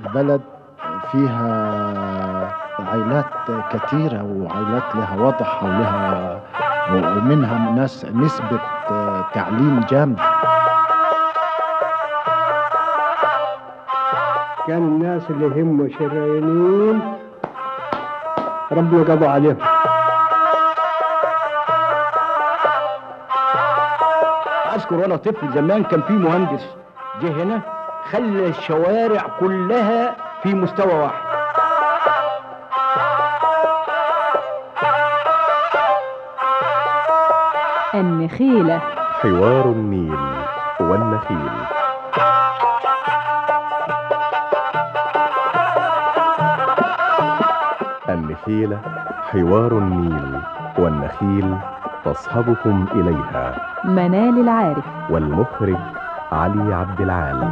البلد فيها عائلات كثيرة وعائلات لها وضح ولها ومنها ناس نسبة تعليم جامد كان الناس اللي هم شريانين ربنا قضى عليهم اذكر وانا طفل زمان كان في مهندس جه هنا خلى الشوارع كلها في مستوى واحد النخيلة حوار النيل والنخيل النخيلة حوار النيل والنخيل تصحبكم إليها منال العارف والمخرج علي عبد العال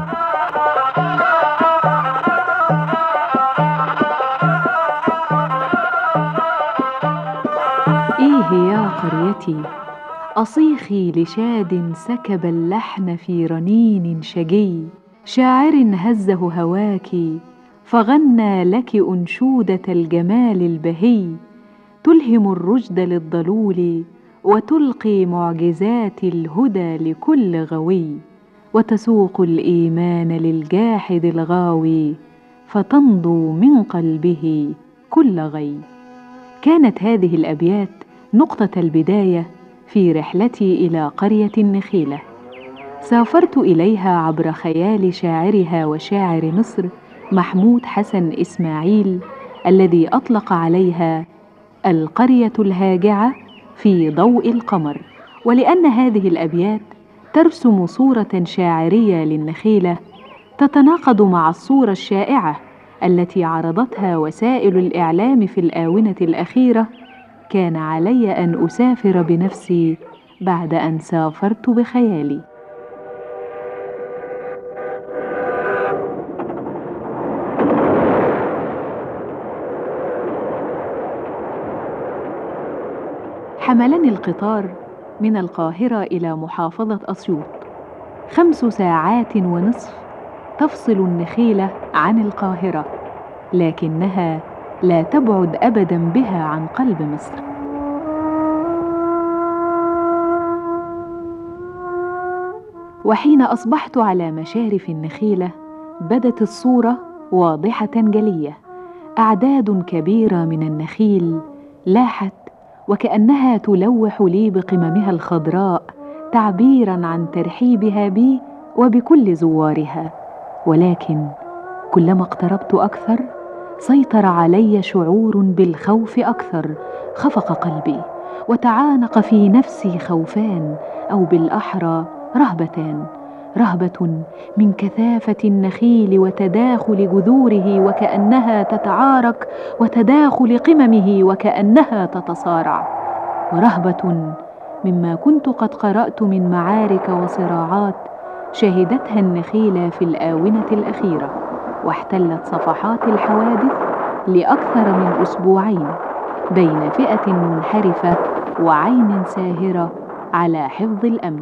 إيه يا قريتي أصيخي لشاد سكب اللحن في رنين شجي شاعر هزه هواك فغنى لك أنشودة الجمال البهي تلهم الرشد للضلول وتلقي معجزات الهدى لكل غوي وتسوق الإيمان للجاحد الغاوي فتمضو من قلبه كل غي كانت هذه الأبيات نقطة البداية في رحلتي إلى قرية النخيلة سافرت إليها عبر خيال شاعرها وشاعر مصر محمود حسن إسماعيل الذي أطلق عليها القرية الهاجعة في ضوء القمر ولأن هذه الأبيات ترسم صورة شاعرية للنخيلة تتناقض مع الصورة الشائعة التي عرضتها وسائل الإعلام في الآونة الأخيرة كان علي أن أسافر بنفسي بعد أن سافرت بخيالي حملني القطار من القاهرة إلى محافظة أسيوط خمس ساعات ونصف تفصل النخيلة عن القاهرة لكنها لا تبعد أبدا بها عن قلب مصر وحين أصبحت على مشارف النخيلة بدت الصورة واضحة جلية أعداد كبيرة من النخيل لاحت وكأنها تلوح لي بقممها الخضراء تعبيرا عن ترحيبها بي وبكل زوارها ولكن كلما اقتربت أكثر سيطر علي شعور بالخوف أكثر خفق قلبي وتعانق في نفسي خوفان أو بالأحرى رهبتان رهبة من كثافة النخيل وتداخل جذوره وكأنها تتعارك وتداخل قممه وكأنها تتصارع ورهبة مما كنت قد قرأت من معارك وصراعات شهدتها النخيل في الآونة الأخيرة واحتلت صفحات الحوادث لأكثر من أسبوعين بين فئة منحرفة وعين ساهرة على حفظ الأمن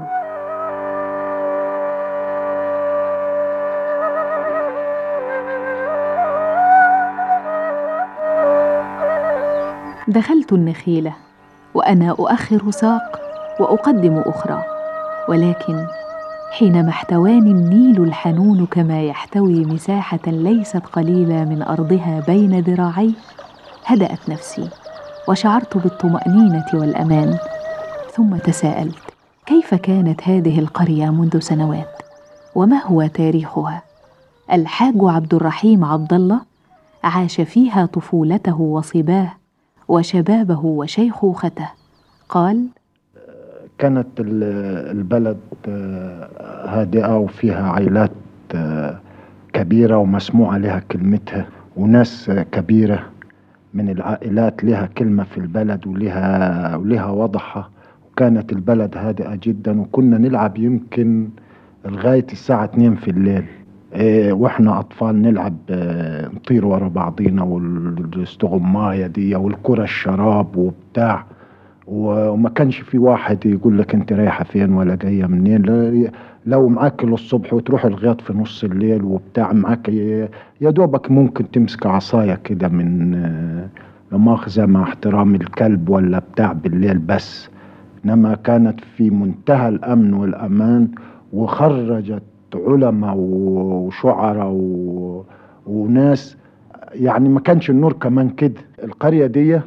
دخلت النخيله وانا اؤخر ساق واقدم اخرى ولكن حينما احتواني النيل الحنون كما يحتوي مساحه ليست قليله من ارضها بين ذراعيه هدات نفسي وشعرت بالطمانينه والامان ثم تساءلت كيف كانت هذه القريه منذ سنوات وما هو تاريخها الحاج عبد الرحيم عبد الله عاش فيها طفولته وصباه وشبابه وشيخوخته قال كانت البلد هادئة وفيها عائلات كبيرة ومسموعة لها كلمتها وناس كبيرة من العائلات لها كلمة في البلد ولها ولها وضعها وكانت البلد هادئة جدا وكنا نلعب يمكن لغاية الساعة 2 في الليل إيه واحنا اطفال نلعب اه نطير ورا بعضينا والاستغماية دي والكرة الشراب وبتاع وما كانش في واحد يقول لك انت رايحه فين ولا جايه منين لا- لو معاك الصبح وتروح الغيط في نص الليل وبتاع معاك ي- يا دوبك ممكن تمسك عصايه كده من آه، لا مؤاخذه مع احترام الكلب ولا بتاع بالليل بس انما كانت في منتهى الامن والامان وخرجت علماء وشعراء و- وناس يعني ما كانش النور كمان كده القريه دي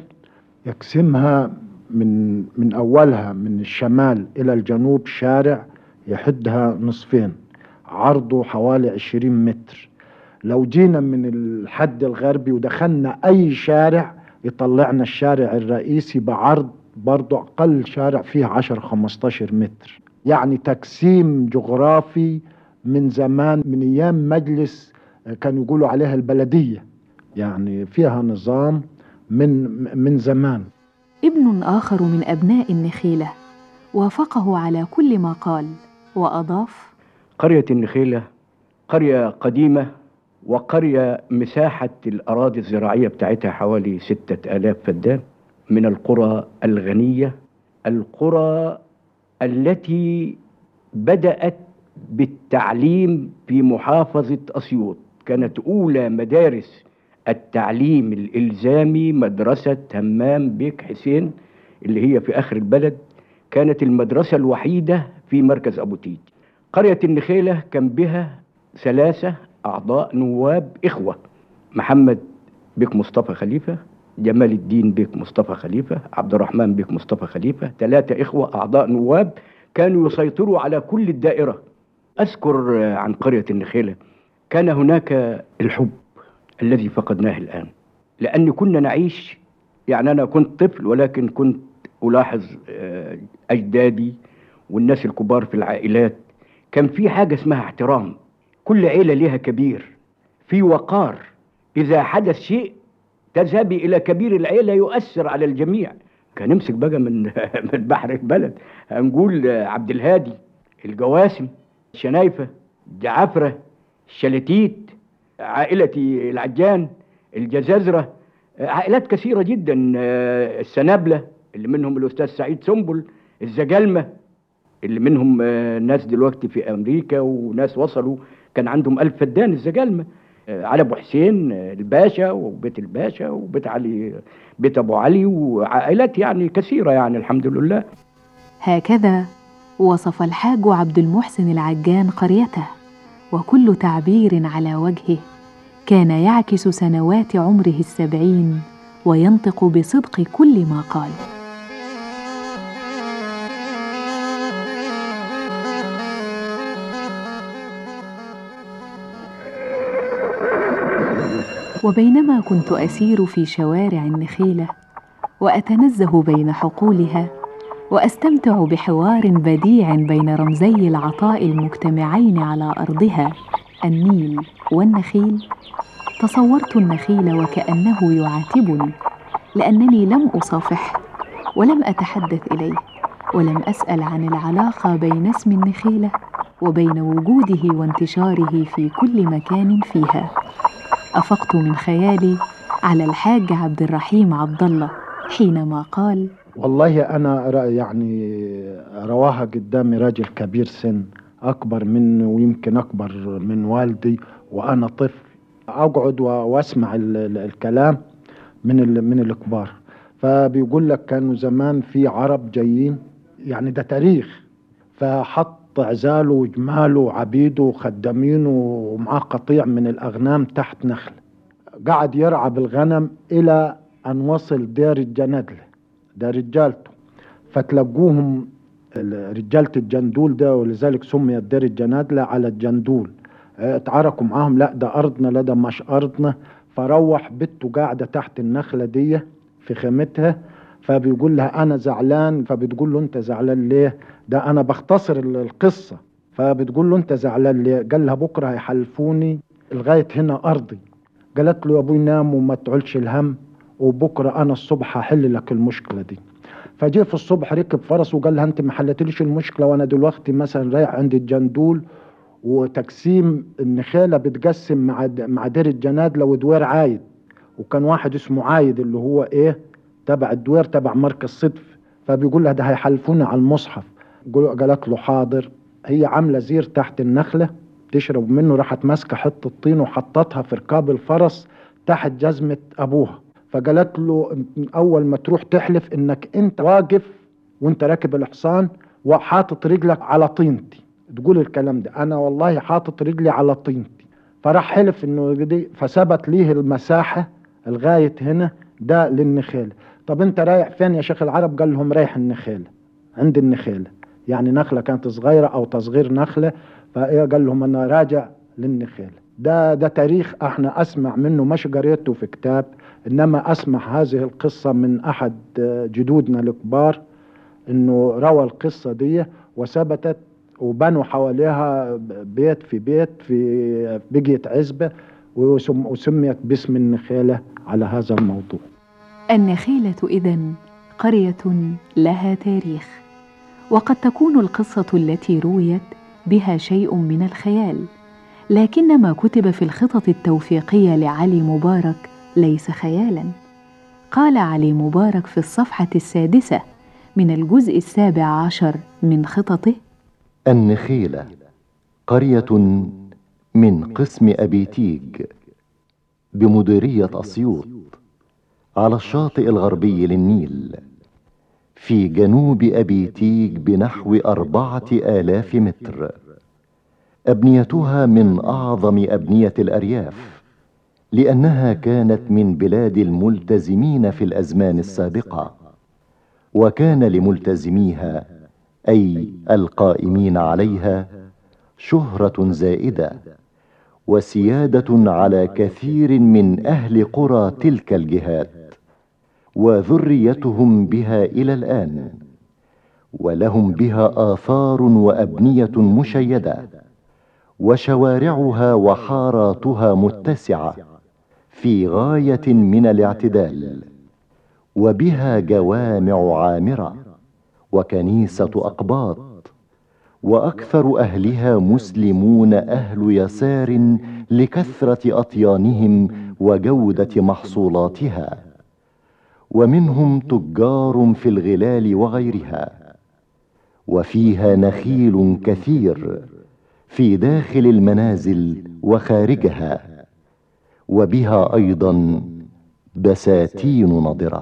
يقسمها من من اولها من الشمال الى الجنوب شارع يحدها نصفين عرضه حوالي 20 متر لو جينا من الحد الغربي ودخلنا اي شارع يطلعنا الشارع الرئيسي بعرض برضه اقل شارع فيه 10 15 متر يعني تقسيم جغرافي من زمان من ايام مجلس آه، كانوا يقولوا عليها البلديه يعني فيها نظام من من زمان ابن آخر من أبناء النخيلة وافقه على كل ما قال وأضاف قرية النخيلة قرية قديمة وقرية مساحة الأراضي الزراعية بتاعتها حوالي ستة آلاف فدان من القرى الغنية القرى التي بدأت بالتعليم في محافظة أسيوط كانت أولى مدارس التعليم الإلزامي مدرسة همام بيك حسين اللي هي في آخر البلد كانت المدرسة الوحيدة في مركز أبو تيج قرية النخيلة كان بها ثلاثة أعضاء نواب إخوة محمد بيك مصطفى خليفة جمال الدين بيك مصطفى خليفة عبد الرحمن بيك مصطفى خليفة ثلاثة إخوة أعضاء نواب كانوا يسيطروا على كل الدائرة أذكر آه، عن قرية النخيلة كان هناك الحب الذي فقدناه الآن لأن كنا نعيش يعني أنا كنت طفل ولكن كنت ألاحظ آه، أجدادي والناس الكبار في العائلات كان في حاجة اسمها احترام كل عيلة لها كبير في وقار إذا حدث شيء تذهبي إلى كبير العيلة يؤثر على الجميع كان نمسك بقى من من بحر البلد هنقول آه، عبد الهادي الجواسم الشنايفة جعفرة الشلاتيت عائلة العجان الجزازرة آه، عائلات كثيرة جدا آه، السنابلة اللي منهم الأستاذ سعيد سنبل الزجلمة اللي منهم آه، ناس دلوقتي في أمريكا وناس وصلوا كان عندهم ألف فدان الزجلمة آه، علي أبو حسين آه، الباشا وبيت الباشا وبيت علي بيت أبو علي وعائلات يعني كثيرة يعني الحمد لله هكذا وصف الحاج عبد المحسن العجان قريته وكل تعبير على وجهه كان يعكس سنوات عمره السبعين وينطق بصدق كل ما قال وبينما كنت اسير في شوارع النخيله واتنزه بين حقولها واستمتع بحوار بديع بين رمزي العطاء المجتمعين على ارضها النيل والنخيل تصورت النخيل وكانه يعاتبني لانني لم اصافحه ولم اتحدث اليه ولم اسال عن العلاقه بين اسم النخيله وبين وجوده وانتشاره في كل مكان فيها افقت من خيالي على الحاج عبد الرحيم عبد الله حينما قال والله انا رأ- يعني رواها قدامي راجل كبير سن اكبر مني ويمكن اكبر من والدي وانا طفل اقعد و- واسمع ال- ال- الكلام من ال- من الكبار فبيقول لك كانوا زمان في عرب جايين يعني ده تاريخ فحط عزاله وجماله وعبيده وخدامينه ومعاه قطيع من الاغنام تحت نخل قعد يرعى بالغنم الى ان وصل دير الجندله ده رجالته فتلقوهم ال- رجالة الجندول ده ولذلك سميت دير الجنادلة على الجندول اه، اتعاركوا معاهم لا ده أرضنا لا ده مش أرضنا فروح بنته قاعدة تحت النخلة دي في خيمتها فبيقول لها أنا زعلان فبتقول له أنت زعلان ليه؟ ده أنا بختصر ال- القصة فبتقول له أنت زعلان ليه؟ قال لها بكرة هيحلفوني لغاية هنا أرضي قالت له يا أبوي نام وما تعولش الهم وبكرة أنا الصبح هحل لك المشكلة دي فجه في الصبح ركب فرس وقال لها انت ما حلتليش المشكله وانا دلوقتي مثلا رايح عند الجندول وتقسيم النخاله بتقسم مع د- مع دير الجنادله ودوير عايد وكان واحد اسمه عايد اللي هو ايه تبع الدوير تبع مركز صدف فبيقول لها ده هيحلفونا على المصحف قال- قالت له حاضر هي عامله زير تحت النخله تشرب منه راحت ماسكه حته طين وحطتها في ركاب الفرس تحت جزمه ابوها فقالت له اول ما تروح تحلف انك انت واقف وانت راكب الحصان وحاطط رجلك على طينتي تقول الكلام ده انا والله حاطط رجلي على طينتي فراح حلف انه دي فثبت ليه المساحه لغايه هنا ده للنخاله طب انت رايح فين يا شيخ العرب قال لهم رايح النخاله عند النخاله يعني نخله كانت صغيره او تصغير نخله فايه قال لهم انا راجع للنخاله ده ده تاريخ احنا اسمع منه مش قريته في كتاب انما اسمع هذه القصه من احد آه، جدودنا الكبار انه روى القصه دي وثبتت وبنوا حواليها بيت في بيت في بقيت عزبه وسم- وسميت باسم النخاله على هذا الموضوع النخيلة إذن قرية لها تاريخ وقد تكون القصة التي رويت بها شيء من الخيال لكن ما كتب في الخطط التوفيقية لعلي مبارك ليس خيالا قال علي مبارك في الصفحة السادسة من الجزء السابع عشر من خططه النخيلة قرية من قسم أبي تيج بمديرية أسيوط على الشاطئ الغربي للنيل في جنوب أبي تيج بنحو أربعة آلاف متر أبنيتها من أعظم أبنية الأرياف لأنها كانت من بلاد الملتزمين في الأزمان السابقة وكان لملتزميها اي القائمين عليها شهره زائده وسياده على كثير من اهل قرى تلك الجهات وذريتهم بها الى الان ولهم بها اثار وابنيه مشيده وشوارعها وحاراتها متسعه في غايه من الاعتدال وبها جوامع عامره وكنيسه اقباط واكثر اهلها مسلمون اهل يسار لكثره اطيانهم وجوده محصولاتها ومنهم تجار في الغلال وغيرها وفيها نخيل كثير في داخل المنازل وخارجها وبها ايضا بساتين نضره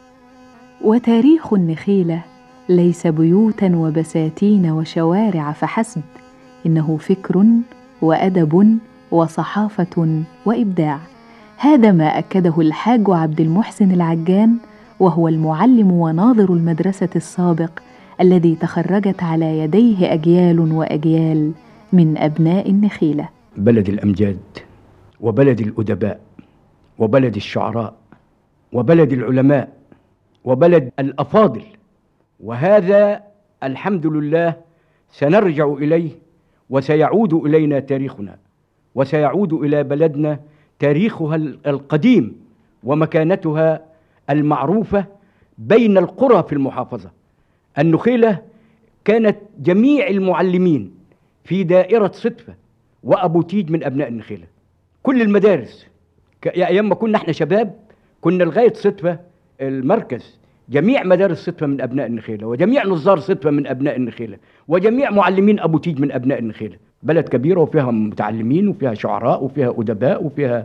وتاريخ النخيله ليس بيوتا وبساتين وشوارع فحسب انه فكر وادب وصحافه وابداع هذا ما اكده الحاج عبد المحسن العجان وهو المعلم وناظر المدرسه السابق الذي تخرجت على يديه اجيال واجيال من ابناء النخيله بلد الأمجاد وبلد الأدباء وبلد الشعراء وبلد العلماء وبلد الأفاضل وهذا الحمد لله سنرجع إليه وسيعود إلينا تاريخنا وسيعود إلى بلدنا تاريخها القديم ومكانتها المعروفة بين القرى في المحافظة النخيلة كانت جميع المعلمين في دائرة صدفة وأبو تيج من أبناء النخيلة كل المدارس ك- يا أيام ما كنا احنا شباب كنا لغاية صدفة المركز جميع مدارس صدفة من أبناء النخيلة وجميع نظار صدفة من أبناء النخيلة وجميع معلمين أبو تيج من أبناء النخيلة بلد كبيرة وفيها متعلمين وفيها شعراء وفيها أدباء وفيها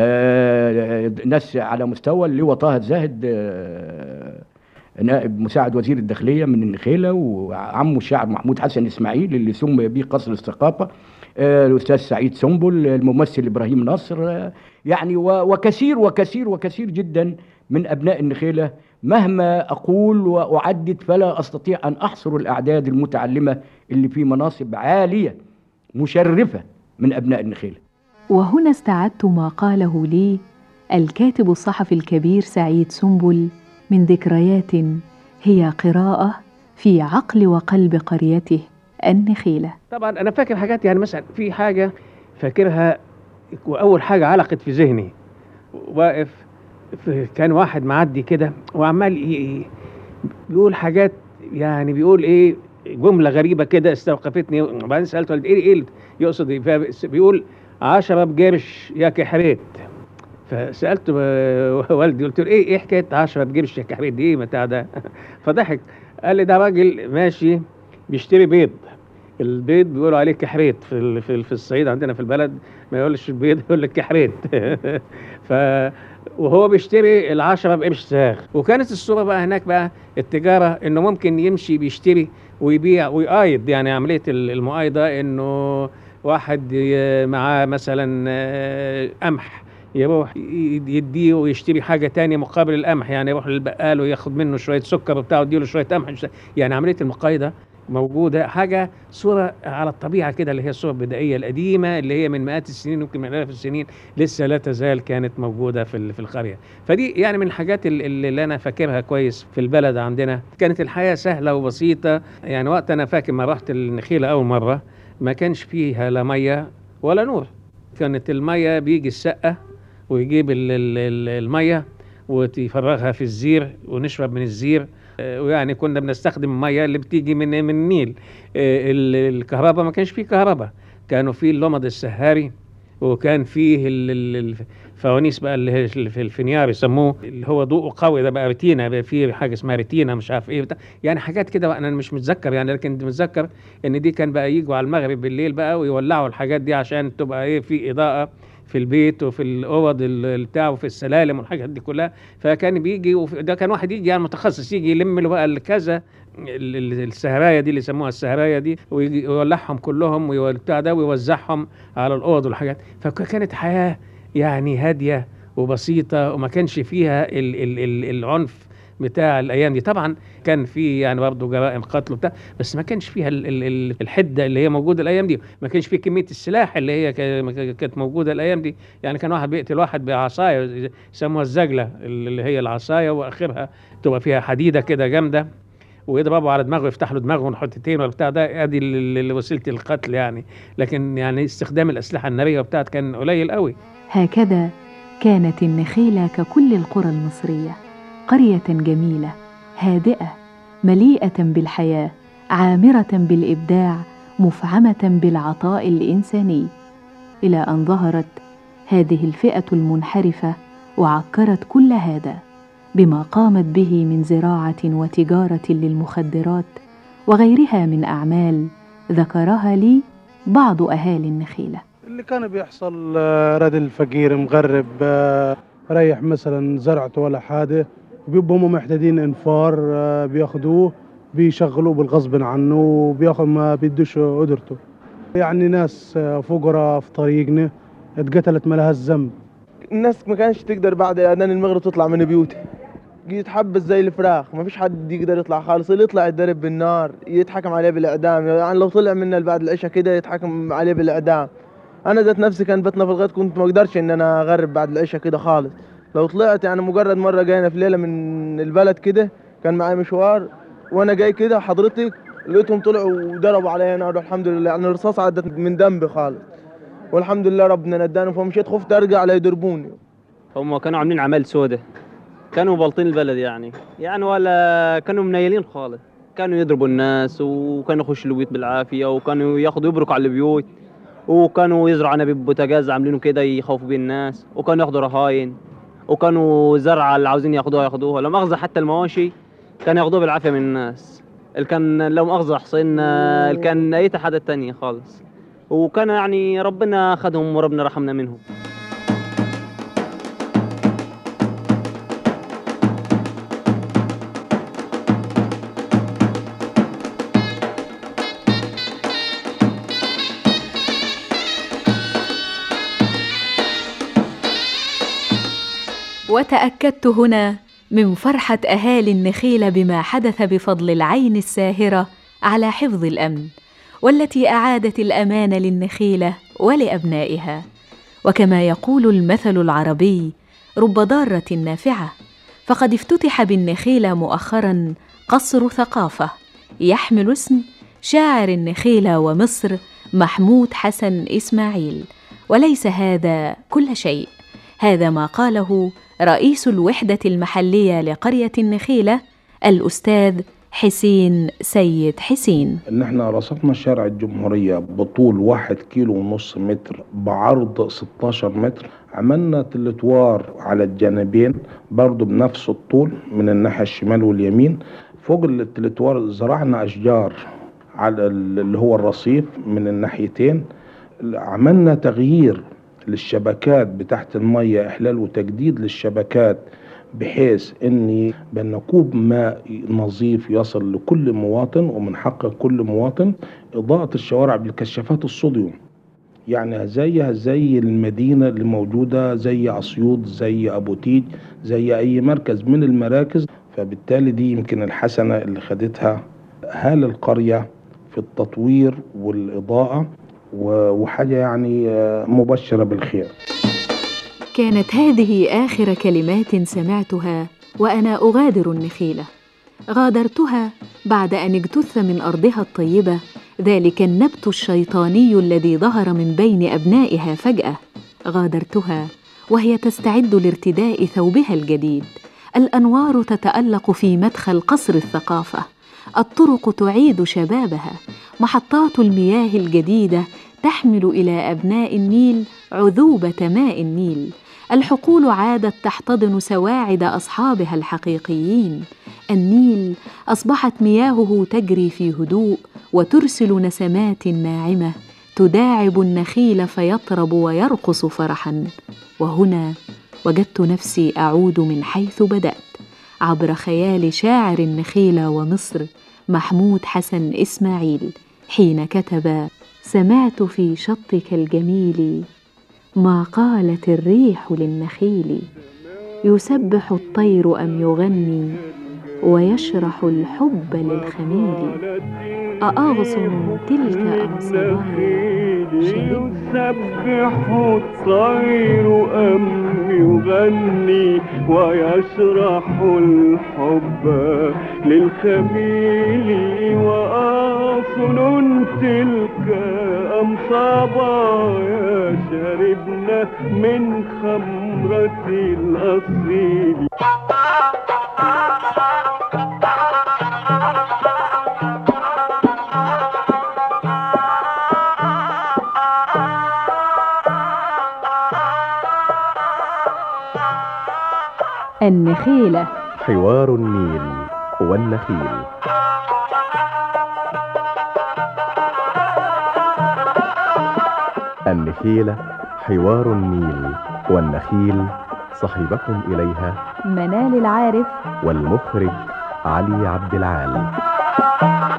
آه ناس على مستوى اللواء طه الزاهد آه نائب مساعد وزير الداخلية من النخيلة وعمه الشاعر محمود حسن إسماعيل اللي سمي به قصر الثقافة آه، الأستاذ سعيد سنبل الممثل إبراهيم نصر آه، يعني و- وكثير وكثير وكثير جدا من أبناء النخيلة مهما أقول وأعدد فلا أستطيع أن أحصر الأعداد المتعلمة اللي في مناصب عالية مشرفة من أبناء النخيلة وهنا استعدت ما قاله لي الكاتب الصحفي الكبير سعيد سنبل من ذكريات هي قراءه في عقل وقلب قريته النخيله طبعا انا فاكر حاجات يعني مثلا في حاجه فاكرها واول حاجه علقت في ذهني واقف في- كان واحد معدي كده وعمال ي- ي- بيقول حاجات يعني بيقول ايه جمله غريبه كده استوقفتني وبعدين سالته قلت ايه ايه اللي يقصد ايه فبيقول عشرة بجرش يا كحريت فسالته آه، والدي قلت له ايه ايه حكايه 10 تجيبش يا كحريت دي ايه بتاع ده فضحك قال لي ده راجل ماشي بيشتري بيض البيض بيقولوا عليه كحريت في ال- في ال- في الصعيد عندنا في البلد ما يقولش البيض يقول لك كحريت ف وهو بيشتري العشرة بقرش ساغ وكانت الصورة بقى هناك بقى التجارة انه ممكن يمشي بيشتري ويبيع ويقايض يعني عملية ال- المقايضة انه واحد ي- معاه مثلا آه، قمح يروح ي- يديه ويشتري حاجة تانية مقابل القمح يعني يروح للبقال وياخد منه شوية سكر وبتاع ويديله شوية قمح يعني عملية المقايضة موجودة حاجة صورة على الطبيعة كده اللي هي الصورة البدائية القديمة اللي هي من مئات السنين يمكن من آلاف السنين لسه لا تزال كانت موجودة في ال- في القرية فدي يعني من الحاجات ال- اللي أنا فاكرها كويس في البلد عندنا كانت الحياة سهلة وبسيطة يعني وقت أنا فاكر ما رحت النخيلة أول مرة ما كانش فيها لا مية ولا نور كانت المية بيجي السقة ويجيب ال- ال- ال- المية وتفرغها في الزير ونشرب من الزير آه، ويعني كنا بنستخدم المية اللي بتيجي من من النيل آه، ال- الكهرباء ما كانش فيه كهرباء كانوا فيه اللمض السهاري وكان فيه ال- ال- الفوانيس بقى اللي هي اللي في الفنيار يسموه اللي هو ضوء قوي ده بقى ريتينا بقى فيه حاجه اسمها ريتينا مش عارف ايه بتاع يعني حاجات كده بقى انا مش متذكر يعني لكن متذكر ان دي كان بقى يجوا على المغرب بالليل بقى ويولعوا الحاجات دي عشان تبقى ايه في اضاءه في البيت وفي الاوض ال- بتاع وفي السلالم والحاجات دي كلها فكان بيجي وف- ده كان واحد يجي يعني متخصص يجي يلم له بقى الكذا ال- ال- السهرايه دي اللي يسموها السهرايه دي ويجي يولعهم كلهم وبتاع ده ويوزعهم على الاوض والحاجات فكانت حياه يعني هاديه وبسيطه وما كانش فيها ال ال ال العنف بتاع الايام دي طبعا كان في يعني برضه جرائم قتل وبتاع بس ما كانش فيها ال ال ال الحده اللي هي موجوده الايام دي ما كانش في كميه السلاح اللي هي كا- كانت موجوده الايام دي يعني كان واحد بيقتل واحد بعصايه يسموها الزجله اللي هي العصايه واخرها تبقى فيها حديده كده جامده ويضربوا على دماغه يفتح له دماغه حتتين ولا بتاع ده ادي ال- ال- وسيله القتل يعني لكن يعني استخدام الاسلحه الناريه وبتاعت كان قليل قوي هكذا كانت النخيلة ككل القرى المصرية قرية جميلة هادئة مليئة بالحياة عامرة بالإبداع مفعمة بالعطاء الإنساني إلى أن ظهرت هذه الفئة المنحرفة وعكرت كل هذا بما قامت به من زراعة وتجارة للمخدرات وغيرها من أعمال ذكرها لي بعض أهالي النخيلة اللي كان بيحصل آه، راجل فقير مغرب آه، ريح مثلا زرعته ولا حاجة بيبقوا هم محتاجين انفار آه، بياخدوه بيشغلوه بالغصب عنه وبياخد ما بيدوش قدرته يعني ناس آه، فقراء في طريقنا اتقتلت ما لهاش ذنب الناس ما كانش تقدر بعد اذان المغرب تطلع من بيوتها يتحبس زي الفراخ ما فيش حد يقدر يطلع خالص اللي يطلع يتضرب بالنار يتحكم عليه بالاعدام يعني لو طلع منا بعد العشاء كده يتحكم عليه بالاعدام انا ذات نفسي كان بيتنا في الغد كنت ما اقدرش ان انا اغرب بعد العشاء كده خالص لو طلعت يعني مجرد مره جاينا في ليله من البلد كده كان معايا مشوار وانا جاي كده حضرتك لقيتهم طلعوا وضربوا عليا نار الحمد لله يعني الرصاص عدت من دمي خالص والحمد لله ربنا نداني فمشيت خفت ارجع لا يضربوني هم كانوا عاملين اعمال سودة كانوا مبلطين البلد يعني يعني ولا كانوا منيلين خالص كانوا يضربوا الناس وكانوا يخشوا البيوت بالعافيه وكانوا ياخدوا يبركوا على البيوت وكانوا يزرعوا عنب بوتاجاز عاملينه كده يخوفوا بيه الناس وكانوا ياخدوا رهاين وكانوا زرعه اللي عاوزين ياخدوها ياخدوها لا مؤاخذه حتى المواشي كانوا ياخدوها بالعافيه من الناس اللي كان لو مؤاخذه حصين اللي كان اي حاجه تانية خالص وكان يعني ربنا خدهم وربنا رحمنا منهم وتأكدت هنا من فرحة أهالي النخيل بما حدث بفضل العين الساهرة على حفظ الأمن والتي أعادت الأمان للنخيلة ولأبنائها وكما يقول المثل العربي رب ضارة نافعة فقد افتتح بالنخيلة مؤخرا قصر ثقافة يحمل اسم شاعر النخيلة ومصر محمود حسن إسماعيل وليس هذا كل شيء هذا ما قاله رئيس الوحدة المحلية لقرية النخيلة الأستاذ حسين سيد حسين ان احنا رصفنا شارع الجمهورية بطول واحد كيلو ونص متر بعرض 16 متر عملنا تلتوار على الجانبين برضو بنفس الطول من الناحية الشمال واليمين فوق التلتوار زرعنا أشجار على ال- اللي هو الرصيف من الناحيتين عملنا تغيير للشبكات بتاعت المية إحلال وتجديد للشبكات بحيث ان بان كوب ماء نظيف يصل لكل مواطن ومن حق كل مواطن اضاءة الشوارع بالكشافات الصوديوم يعني زيها زي المدينة اللي موجودة زي أسيوط زي أبو تيج زي أي مركز من المراكز فبالتالي دي يمكن الحسنة اللي خدتها أهالي القرية في التطوير والإضاءة و- وحاجة يعني آه، مبشرة بالخير كانت هذه آخر كلمات سمعتها وأنا أغادر النخيلة غادرتها بعد أن اجتث من أرضها الطيبة ذلك النبت الشيطاني الذي ظهر من بين أبنائها فجأة غادرتها وهي تستعد لارتداء ثوبها الجديد الأنوار تتألق في مدخل قصر الثقافة الطرق تعيد شبابها محطات المياه الجديدة تحمل إلى أبناء النيل عذوبة ماء النيل الحقول عادت تحتضن سواعد أصحابها الحقيقيين النيل أصبحت مياهه تجري في هدوء وترسل نسمات ناعمة تداعب النخيل فيطرب ويرقص فرحا وهنا وجدت نفسي أعود من حيث بدأت عبر خيال شاعر النخيل ومصر محمود حسن إسماعيل حين كتب سمعت في شطك الجميل ما قالت الريح للنخيل يسبح الطير ام يغني ويشرح الحب للخميل أأغص من تلك أم صبايا شربنا يسبح الطير أم يغني ويشرح الحب للخميل وأصل تلك أم صبايا شربنا من خمرة الأصيل النخيلة حوار النيل والنخيل النخيلة حوار النيل والنخيل صاحبكم إليها منال العارف والمخرج علي عبد العال